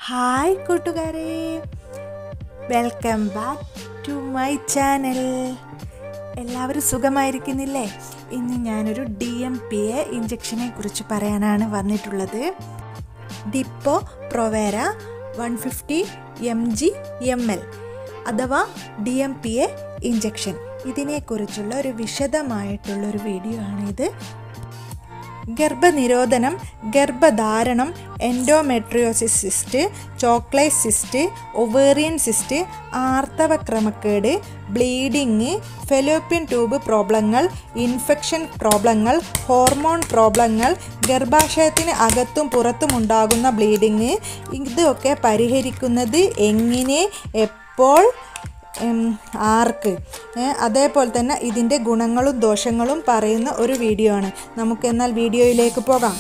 hi കൂട്ടുകാരെ welcome back to my channel എല്ലാവരും സുഖമായിരിക്കുന്നില്ലേ ഇന്ന് ഞാനൊരു ഡി എം പി എ ഇഞ്ചക്ഷനെ കുറിച്ച് പറയാനാണ് വന്നിട്ടുള്ളത് Depo Provera one fifty M G M L അഥവാ D M P A injection ഇതിനെക്കുറിച്ചുള്ള ഒരു വിശദമായിട്ടുള്ള ഒരു വീഡിയോ ആണിത് ഗർഭനിരോധനം ഗർഭധാരണം endometriosis cyst chocolate cyst ovarian cyst ആർത്തവ ക്രമക്കേട് ബ്ലീഡിങ് ഫെലോപ്യൻ ട്യൂബ് പ്രോബ്ലങ്ങൾ ഇൻഫെക്ഷൻ പ്രോബ്ലങ്ങൾ ഹോർമോൺ പ്രോബ്ലങ്ങൾ ഗർഭാശയത്തിന് അകത്തും പുറത്തും ഉണ്ടാകുന്ന ബ്ലീഡിങ് ഇതൊക്കെ പരിഹരിക്കുന്നത് എങ്ങനെ എപ്പോൾ ഉം, ആർക്ക് ഏ, അതേപോലെ തന്നെ ഇതിൻ്റെ ഗുണങ്ങളും ദോഷങ്ങളും പറയുന്ന ഒരു വീഡിയോ ആണ് നമുക്ക് എന്നാൽ വീഡിയോയിലേക്ക് പോകാം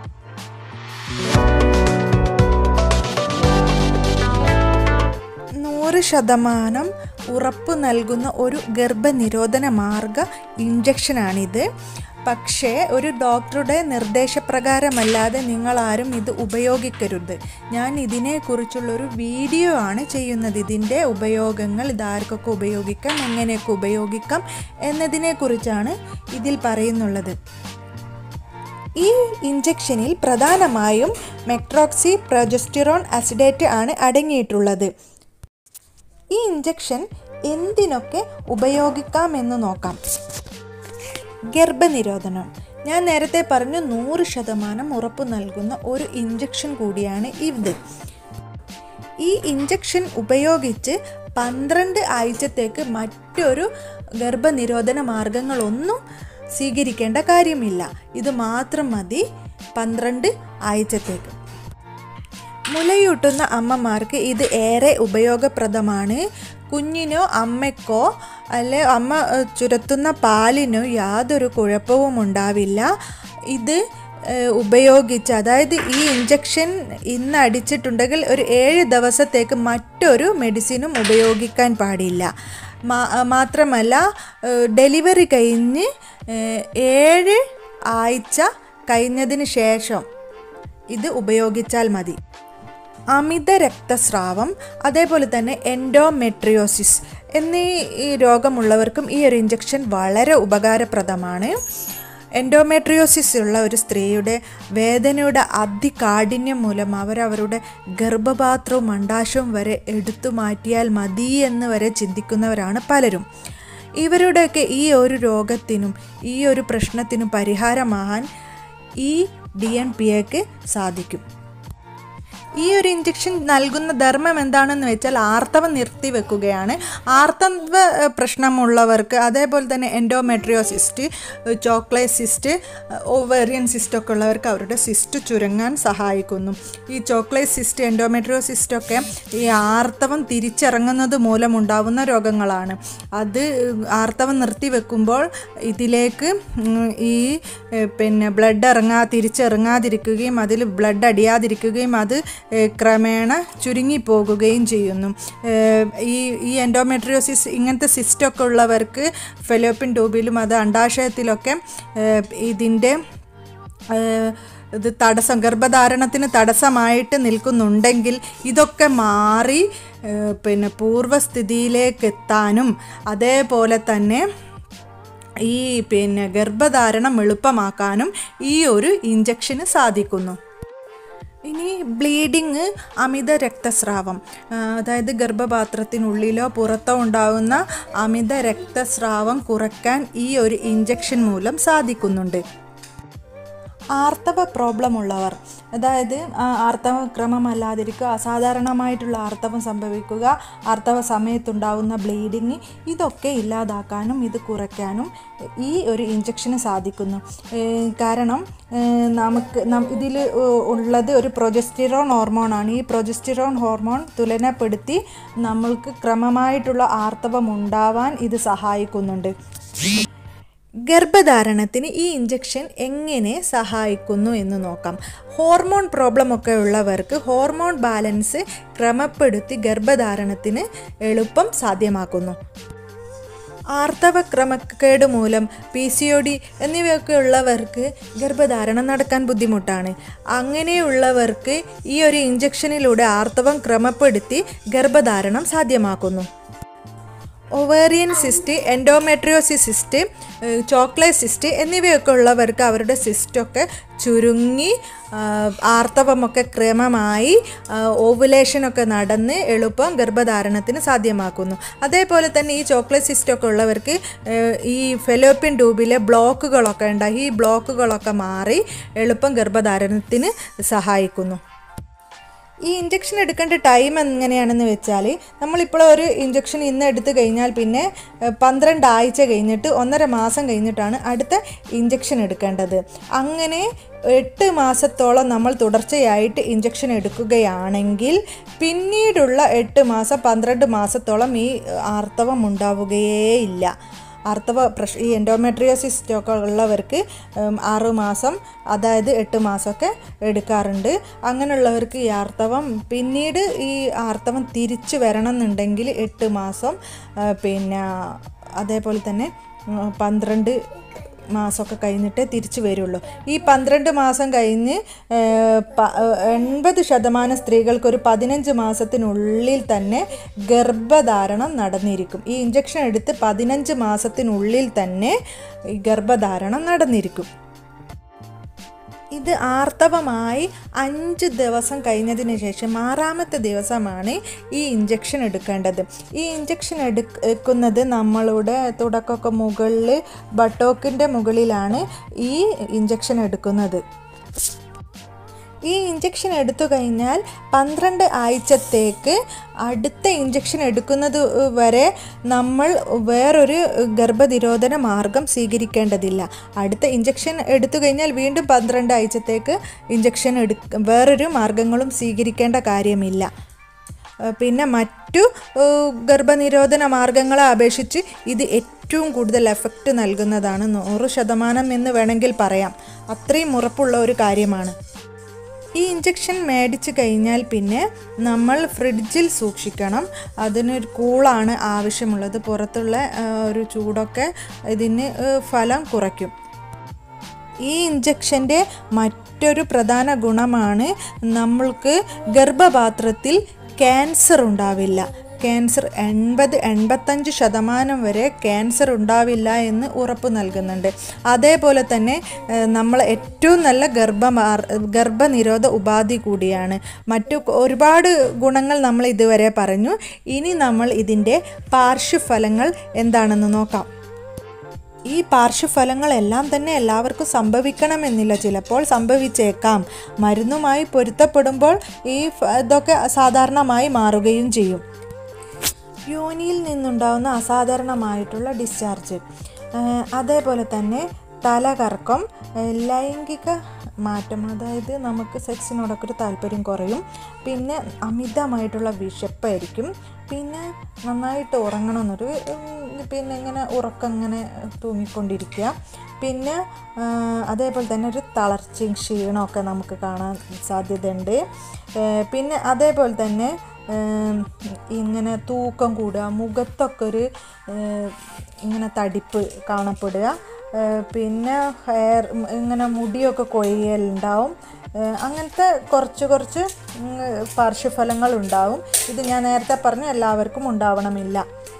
നൂറ് ശതമാനം ഉറപ്പ് നൽകുന്ന ഒരു ഗർഭനിരോധന മാർഗ ഇഞ്ചക്ഷനാണിത് പക്ഷേ ഒരു ഡോക്ടറുടെ നിർദ്ദേശപ്രകാരമല്ലാതെ നിങ്ങൾ ആരും ഇത് ഉപയോഗിക്കരുത് ഞാൻ ഇതിനെക്കുറിച്ചുള്ളൊരു വീഡിയോ ആണ് ചെയ്യുന്നത് ഇതിൻ്റെ ഉപയോഗങ്ങൾ ഇതാർക്കൊക്കെ ഉപയോഗിക്കാം എങ്ങനെയൊക്കെ ഉപയോഗിക്കാം എന്നതിനെക്കുറിച്ചാണ് ഇതിൽ പറയുന്നുള്ളത് ഈ ഇഞ്ചക്ഷനിൽ പ്രധാനമായും മെട്രോക്സി പ്രൊജസ്റ്റിറോൺ അസിഡേറ്റ് ആണ് അടങ്ങിയിട്ടുള്ളത് ഈ ഇഞ്ചക്ഷൻ എന്തിനൊക്കെ ഉപയോഗിക്കാമെന്ന് നോക്കാം ഗർഭനിരോധനം ഞാൻ നേരത്തെ പറഞ്ഞു നൂറ് ശതമാനം ഉറപ്പ് നൽകുന്ന ഒരു ഇഞ്ചക്ഷൻ കൂടിയാണ് ഇത് ഈ ഇഞ്ചക്ഷൻ ഉപയോഗിച്ച് പന്ത്രണ്ട് ആഴ്ചത്തേക്ക് മറ്റൊരു ഗർഭനിരോധന മാർഗങ്ങളൊന്നും സ്വീകരിക്കേണ്ട കാര്യമില്ല ഇത് മാത്രം മതി പന്ത്രണ്ട് ആഴ്ചത്തേക്ക് മുലയൂട്ടുന്ന അമ്മമാർക്ക് ഇത് ഏറെ ഉപയോഗപ്രദമാണ് കുഞ്ഞിനോ അമ്മയ്ക്കോ അല്ലെ അമ്മ ഏഹ്, ചുരത്തുന്ന പാലിനോ യാതൊരു കുഴപ്പവും ഉണ്ടാവില്ല ഇത് ഏഹ്, ഉപയോഗിച്ച് അതായത് ഈ ഇഞ്ചക്ഷൻ ഇന്ന് അടിച്ചിട്ടുണ്ടെങ്കിൽ ഒരു ഏഴ് ദിവസത്തേക്ക് മറ്റൊരു മെഡിസിനും ഉപയോഗിക്കാൻ പാടില്ല മാ- മാത്രമല്ല ഏഹ്, ഡെലിവറി കഴിഞ്ഞ് ഏഹ്, ഏഴ് ആഴ്ച കഴിഞ്ഞതിന് ശേഷം ഇത് ഉപയോഗിച്ചാൽ മതി അമിത രക്തസ്രാവം അതേപോലെ തന്നെ എൻഡോമെട്രിയോസിസ് എന്നീ ഈ രോഗമുള്ളവർക്കും ഈ ഒരു ഇഞ്ചക്ഷൻ വളരെ ഉപകാരപ്രദമാണ് എൻഡോമെട്രിയോസിസ് ഉള്ള ഒരു സ്ത്രീയുടെ വേദനയുടെ അതികാഠിന്യം മൂലം അവരവരുടെ ഗർഭപാത്രവും അണ്ടാശവും വരെ എടുത്തു മാറ്റിയാൽ മതി എന്ന് വരെ ചിന്തിക്കുന്നവരാണ് പലരും ഇവരുടെയൊക്കെ ഈ ഒരു രോഗത്തിനും ഈ ഒരു പ്രശ്നത്തിനും പരിഹാരമാകാൻ ഈ ഡി എൻ പി എക്ക് സാധിക്കും ഈ ഒരു ഇഞ്ചക്ഷൻ നൽകുന്ന ധർമ്മം എന്താണെന്ന് വെച്ചാൽ ആർത്തവം നിർത്തിവെക്കുകയാണ് ആർത്തവ ഏഹ്, പ്രശ്നമുള്ളവർക്ക് അതേപോലെ തന്നെ endometriosis cyst chocolate cyst ovarian cyst ഒക്കെ ഉള്ളവർക്ക് അവരുടെ സിസ്റ്റ് ചുരുങ്ങാൻ സഹായിക്കുന്നു ഈ ചോക്ലേറ്റ് സിസ്റ്റ് എൻഡോമെട്രിയോസിസ്റ്റ് ഒക്കെ ഈ ആർത്തവം തിരിച്ചിറങ്ങുന്നത് മൂലമുണ്ടാവുന്ന രോഗങ്ങളാണ് അത് ആർത്തവം നിർത്തിവെക്കുമ്പോൾ ഇതിലേക്ക് ഉം, ഈ ഏഹ്, പിന്നെ ബ്ലഡ് ഇറങ്ങാ തിരിച്ചിറങ്ങാതിരിക്കുകയും അതിൽ ബ്ലഡ് അടിയാതിരിക്കുകയും അത് ഏഹ്, ക്രമേണ ചുരുങ്ങിപ്പോകുകയും ചെയ്യുന്നു ഏഹ്, ഈ ഈ എൻഡോമെട്രിയോസിസ് ഇങ്ങനത്തെ സിസ്റ്റൊക്കെ ഉള്ളവർക്ക് ഫെലോപ്പിൻ ട്യൂബിലും അത് അണ്ടാശയത്തിലൊക്കെ ഏഹ്, ഇതിൻ്റെ ഏഹ്, ഇത് തടസ്സം ഗർഭധാരണത്തിന് തടസ്സമായിട്ട് നിൽക്കുന്നുണ്ടെങ്കിൽ ഇതൊക്കെ മാറി ഏഹ്, പിന്നെ പൂർവ്വസ്ഥിതിയിലേക്ക് എത്താനും അതേപോലെ തന്നെ ഈ പിന്നെ ഗർഭധാരണം എളുപ്പമാക്കാനും ഈ ഒരു ഇഞ്ചക്ഷന് സാധിക്കുന്നു ഇനി ബ്ലീഡിങ് അമിത രക്തസ്രാവം ആ, അതായത് ഗർഭപാത്രത്തിനുള്ളിലോ പുറത്തോ ഉണ്ടാകുന്ന അമിത രക്തസ്രാവം കുറയ്ക്കാൻ ഈ ഒരു ഇഞ്ചക്ഷൻ മൂലം സാധിക്കുന്നുണ്ട് ആർത്തവ പ്രോബ്ലം ഉള്ളവർ അതായത് ആ, ആർത്തവ ക്രമമല്ലാതിരിക്കുക അസാധാരണമായിട്ടുള്ള ആർത്തവം സംഭവിക്കുക ആർത്തവ സമയത്തുണ്ടാകുന്ന ബ്ലീഡിങ് ഇതൊക്കെ ഇല്ലാതാക്കാനും ഇത് കുറയ്ക്കാനും ഈ ഒരു ഇഞ്ചക്ഷന് സാധിക്കുന്നു ഏ, കാരണം ഏ, നമുക്ക് ഇതിൽ ഉള്ളത് ഒരു പ്രൊജസ്റ്റിറോൺ ഹോർമോണാണ് ഈ പ്രൊജസ്റ്റിറോൺ ഹോർമോൺ തുലനപ്പെടുത്തി നമ്മൾക്ക് ക്രമമായിട്ടുള്ള ആർത്തവം ഉണ്ടാവാൻ ഇത് സഹായിക്കുന്നുണ്ട് ഗർഭധാരണത്തിന് ഈ ഇഞ്ചക്ഷൻ എങ്ങനെ സഹായിക്കുന്നു എന്ന് നോക്കാം ഹോർമോൺ പ്രോബ്ലം ഒക്കെ ഉള്ളവർക്ക് ഹോർമോൺ ബാലൻസ് ക്രമപ്പെടുത്തി ഗർഭധാരണത്തിന് എളുപ്പം സാധ്യമാക്കുന്നു ആർത്തവ ക്രമക്കേട് മൂലം പി സി ഒ ഡി എന്നിവയൊക്കെ ഉള്ളവർക്ക് ഗർഭധാരണം നടക്കാൻ ബുദ്ധിമുട്ടാണ് അങ്ങനെയുള്ളവർക്ക് ഈ ഒരു ഇഞ്ചക്ഷനിലൂടെ ആർത്തവം ക്രമപ്പെടുത്തി ഗർഭധാരണം സാധ്യമാക്കുന്നു ovarian cyst endometriosis cyst chocolate cyst എന്നിവയൊക്കെ ഉള്ളവർക്ക് അവരുടെ സിസ്റ്റൊക്കെ ചുരുങ്ങി ആ, ആർത്തവമൊക്കെ ക്രമമായി ആ, ഓവുലേഷനൊക്കെ നടന്ന് എളുപ്പം ഗർഭധാരണത്തിന് സാധ്യമാക്കുന്നു അതേപോലെ തന്നെ ഈ ചോക്ലേറ്റ് സിസ്റ്റൊക്കെ ഉള്ളവർക്ക് ഏഹ്, ഈ ഫെലോപ്പിൻ ട്യൂബിലെ ബ്ലോക്കുകളൊക്കെ ഉണ്ടായി ഈ ബ്ലോക്കുകളൊക്കെ മാറി എളുപ്പം ഗർഭധാരണത്തിന് സഹായിക്കുന്നു ഈ ഇഞ്ചക്ഷൻ എടുക്കേണ്ട ടൈം എങ്ങനെയാണെന്ന് വെച്ചാൽ നമ്മളിപ്പോൾ ഒരു ഇഞ്ചക്ഷൻ ഇന്ന് എടുത്തു കഴിഞ്ഞാൽ പിന്നെ ഏഹ്, പന്ത്രണ്ട് ആഴ്ച കഴിഞ്ഞിട്ട് ഒന്നര മാസം കഴിഞ്ഞിട്ടാണ് അടുത്ത ഇഞ്ചക്ഷൻ എടുക്കേണ്ടത് അങ്ങനെ എട്ട് മാസത്തോളം നമ്മൾ തുടർച്ചയായിട്ട് ഇഞ്ചക്ഷൻ എടുക്കുകയാണെങ്കിൽ പിന്നീടുള്ള എട്ട് മാസം പന്ത്രണ്ട് മാസത്തോളം ഈ ആർത്തവം ഉണ്ടാവുകയേ ഇല്ല ആർത്തവ പ്രഷ ഈ എൻഡോമെട്രിയോസിസ് ഒക്കെ ഉള്ളവർക്ക് ഉം, ആറ് മാസം അതായത് എട്ട് മാസമൊക്കെ എടുക്കാറുണ്ട് അങ്ങനെയുള്ളവർക്ക് ഈ ആർത്തവം പിന്നീട് ഈ ആർത്തവം തിരിച്ചു വരണം എന്നുണ്ടെങ്കിൽ എട്ട് മാസം ആ, പിന്നെ അതേപോലെ തന്നെ ഉം, പന്ത്രണ്ട് മാസമൊക്കെ കഴിഞ്ഞിട്ടേ തിരിച്ചു വരുള്ളൂ ഈ പന്ത്രണ്ട് മാസം കഴിഞ്ഞ് ഏഹ്, പ- ഏഹ്, എൺപത് ശതമാനം സ്ത്രീകൾക്ക് ഒരു പതിനഞ്ച് മാസത്തിനുള്ളിൽ തന്നെ ഗർഭധാരണം നടന്നിരിക്കും ഈ ഇഞ്ചക്ഷൻ എടുത്ത് പതിനഞ്ച് മാസത്തിനുള്ളിൽ തന്നെ ഈ ഗർഭധാരണം നടന്നിരിക്കും ഇത് ആർത്തവമായി അഞ്ച് ദിവസം കഴിഞ്ഞതിന് ശേഷം ആറാമത്തെ ദിവസമാണ് ഈ ഇഞ്ചക്ഷൻ എടുക്കേണ്ടത് ഈ ഇഞ്ചക്ഷൻ എടുക്കുന്നത് നമ്മളുടെ തുടക്കമൊക്കെ മുകളിൽ ബട്ടോക്കിൻ്റെ മുകളിലാണ് ഈ ഇഞ്ചക്ഷൻ എടുക്കുന്നത് ഈ ഇഞ്ചക്ഷൻ എടുത്തു കഴിഞ്ഞാൽ പന്ത്രണ്ട് ആഴ്ചത്തേക്ക് അടുത്ത ഇഞ്ചക്ഷൻ എടുക്കുന്നത് വരെ നമ്മൾ വേറൊരു ഗർഭനിരോധന മാർഗം സ്വീകരിക്കേണ്ടതില്ല അടുത്ത ഇഞ്ചക്ഷൻ എടുത്തു കഴിഞ്ഞാൽ വീണ്ടും പന്ത്രണ്ട് ആഴ്ചത്തേക്ക് ഇഞ്ചക്ഷൻ എടു വേറൊരു മാർഗങ്ങളും സ്വീകരിക്കേണ്ട കാര്യമില്ല ഏഹ് പിന്നെ മറ്റു ഏഹ് ഗർഭനിരോധന മാർഗങ്ങളെ അപേക്ഷിച്ച് ഇത് ഏറ്റവും കൂടുതൽ എഫക്റ്റ് നൽകുന്നതാണ് നൂറ് ശതമാനം എന്ന് വേണമെങ്കിൽ പറയാം അത്രയും ഉറപ്പുള്ള ഒരു കാര്യമാണ് ഈ ഇഞ്ചക്ഷൻ മേടിച്ച് കഴിഞ്ഞാൽ പിന്നെ നമ്മൾ ഫ്രിഡ്ജിൽ സൂക്ഷിക്കണം അതിനൊരു കൂളാണ് ആവശ്യമുള്ളത് പുറത്തുള്ള ആ, ഒരു ചൂടൊക്കെ ഇതിന് ഏ, ഫലം കുറയ്ക്കും ഈ ഇഞ്ചക്ഷൻ്റെ മറ്റൊരു പ്രധാന ഗുണമാണ് നമ്മൾക്ക് ഗർഭപാത്രത്തിൽ ക്യാൻസർ ഉണ്ടാവില്ല ക്യാൻസർ എൺപത് എൺപത്തഞ്ച് ശതമാനം വരെ ക്യാൻസർ ഉണ്ടാവില്ല എന്ന് ഉറപ്പ് നൽകുന്നുണ്ട് അതേപോലെ തന്നെ ഏഹ്, നമ്മൾ ഏറ്റവും നല്ല ഗർഭമാർ ഗർഭനിരോധ ഉപാധി കൂടിയാണ് മറ്റു ഒരുപാട് ഗുണങ്ങൾ നമ്മൾ ഇതുവരെ പറഞ്ഞു ഇനി നമ്മൾ ഇതിൻ്റെ പാർശ്വഫലങ്ങൾ എന്താണെന്ന് നോക്കാം ഈ പാർശ്വഫലങ്ങളെല്ലാം തന്നെ എല്ലാവർക്കും സംഭവിക്കണമെന്നില്ല ചിലപ്പോൾ സംഭവിച്ചേക്കാം മരുന്നുമായി പൊരുത്തപ്പെടുമ്പോൾ ഈ ഫ- ഇതൊക്കെ സാധാരണമായി മാറുകയും ചെയ്യും യോനിയിൽ നിന്നുണ്ടാവുന്ന അസാധാരണമായിട്ടുള്ള ഡിസ്ചാർജ് ഏഹ് അതേപോലെ തന്നെ തലകറക്കം ഏഹ് ലൈംഗിക മാറ്റം അതായത് നമുക്ക് സെക്സിനോടൊക്കെ ഒരു താല്പര്യം കുറയും പിന്നെ അമിതമായിട്ടുള്ള വിശപ്പായിരിക്കും പിന്നെ നന്നായിട്ട് ഉറങ്ങണമെന്നൊരു ഉം, പിന്നെ ഇങ്ങനെ ഉറക്കം ഇങ്ങനെ തൂങ്ങിക്കൊണ്ടിരിക്കുക പിന്നെ ആ, അതേപോലെ തന്നെ ഒരു തളർച്ചയും ക്ഷീണമൊക്കെ നമുക്ക് കാണാൻ സാധ്യതയുണ്ട് ഏ, പിന്നെ അതേപോലെ തന്നെ ഏം, ഇങ്ങനെ തൂക്കം കൂടുക മുഖത്തൊക്കെ ഒരു ഏ, ഇങ്ങനെ തടിപ്പ് കാണപ്പെടുക ഏ, പിന്നെ ഹെയർ ഇങ്ങനെ മുടിയൊക്കെ കൊഴിയലുണ്ടാവും ഏ, അങ്ങനത്തെ കുറച്ച് കുറച്ച് ഉം, പാർശ്വഫലങ്ങൾ ഉണ്ടാവും ഇത് ഞാൻ നേരത്തെ പറഞ്ഞ എല്ലാവർക്കും ഉണ്ടാവണമില്ല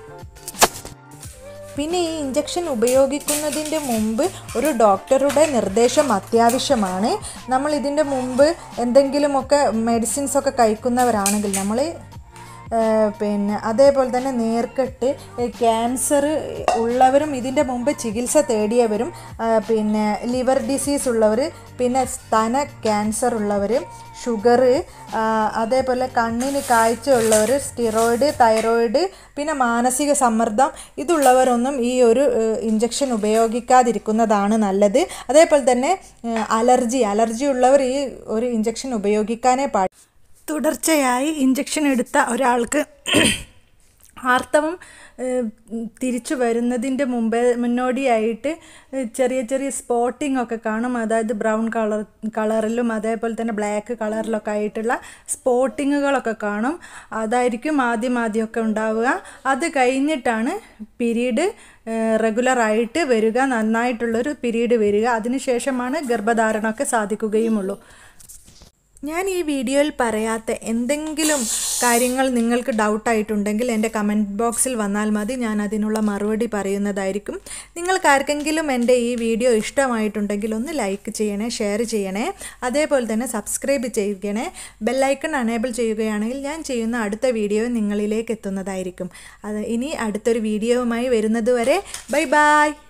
പിന്നെ ഈ ഇഞ്ചക്ഷൻ ഉപയോഗിക്കുന്നതിൻ്റെ മുമ്പ് ഒരു ഡോക്ടറുടെ നിർദ്ദേശം അത്യാവശ്യമാണ് നമ്മൾ ഇതിൻ്റെ മുമ്പ് എന്തെങ്കിലുമൊക്കെ മെഡിസിൻസ് ഒക്കെ കഴിക്കുന്നവരാണെങ്കിൽ നമ്മൾ പിന്നെ അതേപോലെ തന്നെ നേർക്കെട്ട് ക്യാൻസർ ഉള്ളവരും ഇതിൻ്റെ മുമ്പ് ചികിത്സ തേടിയവരും ആ, പിന്നെ ലിവർ ഡിസീസ് ഉള്ളവർ പിന്നെ സ്തന ക്യാൻസർ ഉള്ളവർ ഷുഗർ അതേപോലെ കണ്ണിന് കാഴ്ച ഉള്ളവർ സ്റ്റിറോയിഡ് തൈറോയിഡ് പിന്നെ മാനസിക സമ്മർദ്ദം ഇതുള്ളവരൊന്നും ഈ ഒരു ഇഞ്ചക്ഷൻ ഉപയോഗിക്കാതിരിക്കുന്നതാണ് നല്ലത് അതേപോലെ തന്നെ ഏഹ്, അലർജി അലർജി ഉള്ളവർ ഈ ഒരു ഇഞ്ചക്ഷൻ ഉപയോഗിക്കാനേ പാടില്ല തുടർച്ചയായി ഇഞ്ചക്ഷൻ എടുത്ത ഒരാൾക്ക് ആർത്തവം ഏഹ്, തിരിച്ചു വരുന്നതിൻ്റെ മുമ്പേ മുന്നോടിയായിട്ട് ഏഹ്, ചെറിയ ചെറിയ സ്പോട്ടിംഗ് ഒക്കെ കാണും അതായത് ബ്രൗൺ കളർ കളറിലും അതേപോലെ തന്നെ ബ്ലാക്ക് കളറിലൊക്കെ ആയിട്ടുള്ള സ്പോട്ടിങ്ങുകളൊക്കെ കാണും അതായിരിക്കും ആദ്യം ആദ്യമൊക്കെ ഉണ്ടാവുക അത് കഴിഞ്ഞിട്ടാണ് പീരീഡ് റെഗുലറായിട്ട് വരിക നന്നായിട്ടുള്ളൊരു പീരീഡ് വരിക അതിനുശേഷമാണ് ഗർഭധാരണമൊക്കെ സാധിക്കുകയുമുള്ളൂ ഞാൻ ഈ വീഡിയോയിൽ പറയാത്ത എന്തെങ്കിലും കാര്യങ്ങൾ നിങ്ങൾക്ക് ഡൗട്ടായിട്ടുണ്ടെങ്കിൽ എൻ്റെ കമൻറ്റ് ബോക്സിൽ വന്നാൽ മതി ഞാൻ അതിനുള്ള മറുപടി പറയുന്നതായിരിക്കും നിങ്ങൾക്ക് ആർക്കെങ്കിലും എൻ്റെ ഈ വീഡിയോ ഇഷ്ടമായിട്ടുണ്ടെങ്കിൽ ഒന്ന് ലൈക്ക് ചെയ്യണേ ഷെയർ ചെയ്യണേ അതേപോലെ തന്നെ സബ്സ്ക്രൈബ് ചെയ്യണേ ബെല്ലൈക്കൺ അനേബിൾ ചെയ്യുകയാണെങ്കിൽ ഞാൻ ചെയ്യുന്ന അടുത്ത വീഡിയോ നിങ്ങളിലേക്ക് എത്തുന്നതായിരിക്കും അത് ഇനി അടുത്തൊരു വീഡിയോവുമായി വരുന്നത് വരെ ബൈ ബൈ